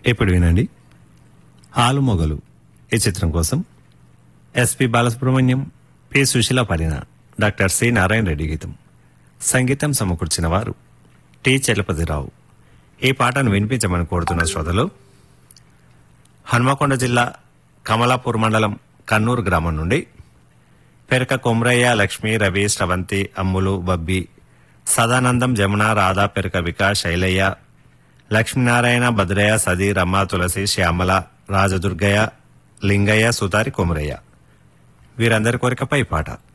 ఇప్పుడు వినండి ఆలుమొగలు ఈ చిత్రం కోసం ఎస్పి బాలసుబ్రహ్మణ్యం పి సుశీల పాడిన డాక్టర్ సి నారాయణ రెడ్డి గీతం సంగీతం సమకూర్చిన వారు టి చలపతిరావు ఈ పాటను వినిపించమని కోరుతున్న శ్రోతలు హన్మకొండ జిల్లా కమలాపూర్ మండలం కన్నూరు గ్రామం నుండి పెరక కొమ్రయ్య లక్ష్మి రవి స్రవంతి అమ్ములు బబ్బి సదానందం జమున రాధా పెరక వికాస్ శైలయ్య లక్ష్మీనారాయణ భద్రయ్య సది రమ్మ తులసి శ్యామల రాజదుర్గయ్య లింగయ్య సుతారి కొమరయ్య వీరందరి కోరికపై ఈ పాట